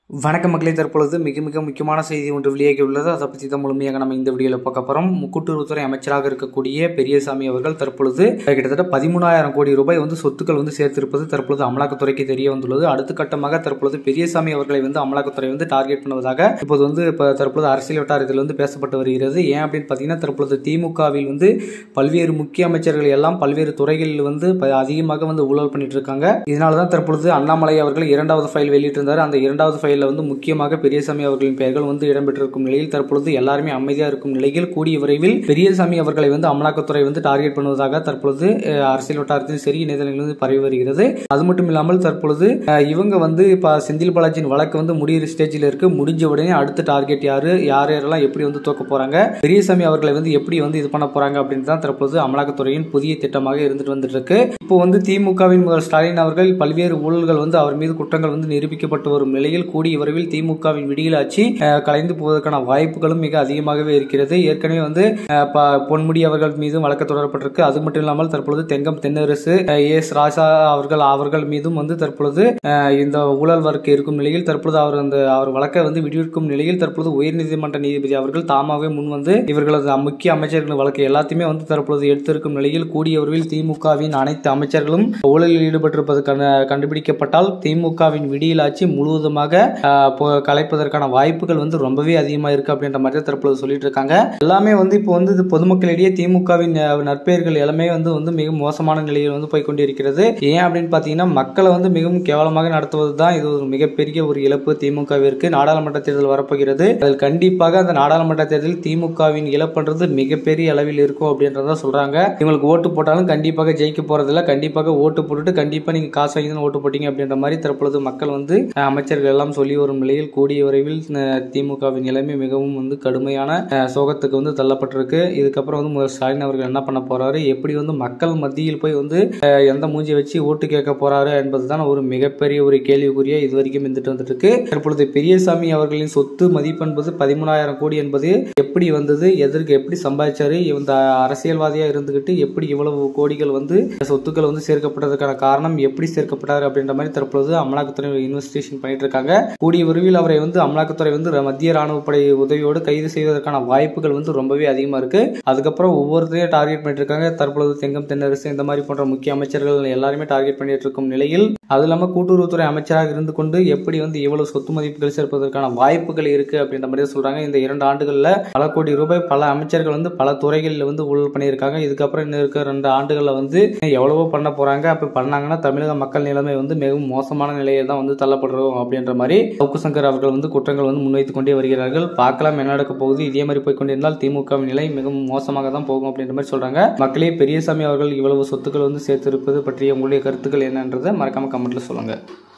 வணக்க மக்களே தற்பொழுது மிக மிக முக்கியமான செய்தி ஒன்று வெளியாகி உள்ளது அதை பற்றி தான் முழுமையாக நம்ம இந்த வீடியோவில் பார்க்க போகிறோம் கூட்டுறவுத்துறை அமைச்சராக இருக்கக்கூடிய பெரியசாமி அவர்கள் தற்பொழுது கிட்டத்தட்ட பதிமூணாயிரம் கோடி ரூபாய் வந்து சொத்துக்கள் வந்து சேர்த்திருப்பது தற்பொழுது அமலாக்கத்துறைக்கு தெரிய வந்துள்ளது அடுத்த கட்டமாக தற்பொழுது பெரியசாமி அவர்களை வந்து அமலாக்கத்துறை வந்து டார்கெட் பண்ணுவதாக இப்போது வந்து இப்போ தற்பொழுது அரசியல் வட்டாரத்தில் வந்து பேசப்பட்டு வருகிறது ஏன் அப்படின்னு பார்த்தீங்கன்னா தற்பொழுது திமுகவில் வந்து பல்வேறு முக்கிய அமைச்சர்கள் எல்லாம் பல்வேறு துறைகளில் வந்து ப- அதிகமாக வந்து ஊழல் பண்ணிட்டு இருக்காங்க இதனால தான் தற்பொழுது அண்ணாமலை அவர்கள் இரண்டாவது ஃபைல் வெளியிட்டிருந்தார் அந்த இரண்டாவது ஃபைலில் வந்து முக்கியமாக பெரியசாமி அவர்களின் பெயர்கள் வந்து இடம்பெற்றிருக்கும் நிலையில் தற்பொழுது எல்லாருமே அமைதியாக இருக்கும் நிலையில் கூடிய விரைவில் பெரியசாமி அவர்களை வந்து அமலாக்கத்துறை வந்து டார்கெட் பண்ணுவதாக தற்பொழுது அஹ், அரசியல் வட்டாரத்தில் சரி இணையதளங்களில் வந்து பரவி வருகிறது அது மட்டும் இல்லாமல் தற்பொழுது அஹ், இவங்க வந்து இப்போ செந்தில் பாலாஜியின் வழக்கு வந்து முடிகிற ஸ்டேஜில் இருக்கு முடிஞ்ச உடனே அடுத்த டார்கெட் யாரு யார் யாரெல்லாம் எப்படி வந்து தூக்க போறாங்க பெரியசாமி அவர்களை வந்து எப்படி வந்து இது பண்ண போறாங்க அப்படின்னு தான் தற்பொழுது அமலாக்கத்துறையின் புதிய திட்டமாக இருந்துட்டு வந்துட்டு இருக்கு இப்போ வந்து திமுகவின் முதல் ஸ்டாலின் அவர்கள் பல்வேறு ஊழல்கள் வந்து அவர் மீது குற்றங்கள் வந்து நிரூபிக்கப்பட்டு வரும் நிலையில் கூடிய விரைவில் திமுகவின் விடியலாட்சி அஹ், கலைந்து போவதற்கான வாய்ப்புகளும் மிக அதிகமாகவே இருக்கிறது ஏற்கனவே வந்து அஹ், ப- பொன்முடி அவர்கள் மீதும் வழக்கு தொடரப்பட்டிருக்கு அது மட்டும் இல்லாமல் தற்பொழுது தெங்கம் தென்னரசு அஹ், எஸ் ராஜா அவர்கள் அவர்கள் மீதும் வந்து தற்பொழுது அஹ், இந்த ஊழல் வழக்கு இருக்கும் நிலையில் தற்பொழுது அவர் அந்த அவர் வழக்கை வந்து விடுவிக்கும் நிலையில் தற்பொழுது உயர்நீதிமன்ற நீதிபதி அவர்கள் தாமாகவே முன் வந்து இவர்களது முக்கிய அமைச்சர்கள் வழக்கு எல்லாத்தையுமே வந்து தற்பொழுது எடுத்திருக்கும் நிலையில் கூடிய விரைவில் திமுகவின் அனைத்து அமைச்சர்களும் ஊழலில் ஈடுபட்டிருப்பது கண்ட- கண்டுபிடிக்கப்பட்டால் திமுகவின் விடியலாட்சி முழுவதுமாக அஹ், பொ- கலைப்பதற்கான வாய்ப்புகள் வந்து ரொம்பவே அதிகமாக இருக்கு அப்படின்ற மாதிரி தான் தற்பொழுது சொல்லிட்டு இருக்காங்க எல்லாமே வந்து இப்போ வந்து இது பொதுமக்களிடையே திமுகவின் அஹ், நற்பெயர்கள் எல்லாமே வந்து வந்து மிக மோசமான நிலையில் வந்து போய் கொண்டிருக்கிறது ஏன் அப்படின்னு பார்த்தீங்கன்னா மக்களை வந்து மிகவும் கேவலமாக நடத்துவது தான் இது ஒரு மிகப்பெரிய ஒரு இழப்பு திமுகவிற்கு நாடாளுமன்ற தேர்தல் வரப்போகிறது அதில் கண்டிப்பாக அந்த நாடாளுமன்ற தேர்தலில் திமுகவின் இழப்புன்றது மிகப்பெரிய அளவில் இருக்கும் அப்படின்றத சொல்றாங்க இவங்களுக்கு ஓட்டு போட்டாலும் கண்டிப்பாக ஜெயிக்க போறதில்ல கண்டிப்பாக ஓட்டு போட்டுட்டு கண்டிப்பா நீங்க காசு வாங்கி தான் ஓட்டு போட்டீங்க அப்படின்ற மாதிரி தற்பொழுது மக்கள் வந்து அஹ், அமைச்சர்கள் எல்லாம் சொல்லி வரும் நிலையில் கூடிய விரைவில் அஹ், திமுகவின் நிலைமை மிகவும் வந்து கடுமையான அஹ், சோகத்துக்கு வந்து தள்ளப்பட்டிருக்கு இதுக்கப்புறம் வந்து முதல்வர் ஸ்டாலின் அவர்கள் என்ன பண்ண போறாரு எப்படி வந்து மக்கள் மத்தியில் போய் வந்து அஹ், எந்த மூஞ்சி வச்சு ஓட்டு கேட்க போறாரு என்பதுதான் ஒரு மிகப்பெரிய ஒரு கேள்விக்குரிய இது வரைக்கும் இருந்துட்டு வந்துட்டு இருக்கு தற்பொழுது பெரியசாமி அவர்களின் சொத்து மதிப்பு என்பது பதிமூணாயிரம் கோடி என்பது எப்படி வந்தது எதற்கு எப்படி சம்பாதிச்சாரு இந்த அரசியல்வாதியா இருந்துகிட்டு எப்படி இவ்வளவு கோடிகள் வந்து சொத்துக்கள் வந்து சேர்க்கப்பட்டதுக்கான காரணம் எப்படி சேர்க்கப்பட்டாரு அப்படின்ற மாதிரி தற்பொழுது அமலாக்கத்துறை இன்வெஸ்டிகேஷன் பண்ணிட்டு இருக்காங்க கூடிய விரைவில் அவரை வந்து அமலாக்கத்துறை வந்து ர- மத்திய ராணுவ படை உதவியோடு கைது செய்வதற்கான வாய்ப்புகள் வந்து ரொம்பவே அதிகமா இருக்கு அதுக்கப்புறம் ஒவ்வொருத்தரையும் டார்கெட் பண்ணிட்டு இருக்காங்க தற்பொழுது தெங்கம் தென்னரசு இந்த மாதிரி போன்ற முக்கிய அமைச்சர்கள் எல்லாருமே டார்கெட் பண்ணிட்டு இருக்கும் நிலையில் அது இல்லாம கூட்டுறவுத்துறை அமைச்சராக இருந்து கொண்டு எப்படி வந்து இவ்வளவு சொத்து மதிப்புகள் சேர்ப்பதற்கான வாய்ப்புகள் இருக்கு அப்படின்ற மாதிரி சொல்றாங்க இந்த இரண்டு ஆண்டுகள்ல பல கோடி ரூபாய் பல அமைச்சர்கள் வந்து பல துறைகளில் வந்து ஊழல் பண்ணியிருக்காங்க இதுக்கப்புறம் இன்னும் இருக்க ரெண்டு ஆண்டுகள்ல வந்து எவ்வளவோ பண்ண போறாங்க அப்படி பண்ணாங்கன்னா தமிழக மக்கள் நிலைமை வந்து மிகவும் மோசமான நிலையில் தான் வந்து தள்ளப்படுறோம் அப்படின்ற மாதிரி சவுக்கு சங்கர் அவர்கள் வந்து குற்றங்கள் வந்து முன்வைத்துக் கொண்டே வருகிறார்கள் பார்க்கலாம் என்ன நடக்க போகுது இதே மாதிரி போய் கொண்டிருந்தால் திமுகவின் நிலை மிகவும் மோசமாக தான் போகும் அப்படின்ற மாதிரி சொல்றாங்க மக்களே பெரியசாமி அவர்கள் இவ்வளவு சொத்துக்கள் வந்து சேர்த்திருப்பது பற்றிய உங்களுடைய கருத்துக்கள் என்னன்றதை மறக்காம கமெண்ட்ல சொல்லுங்க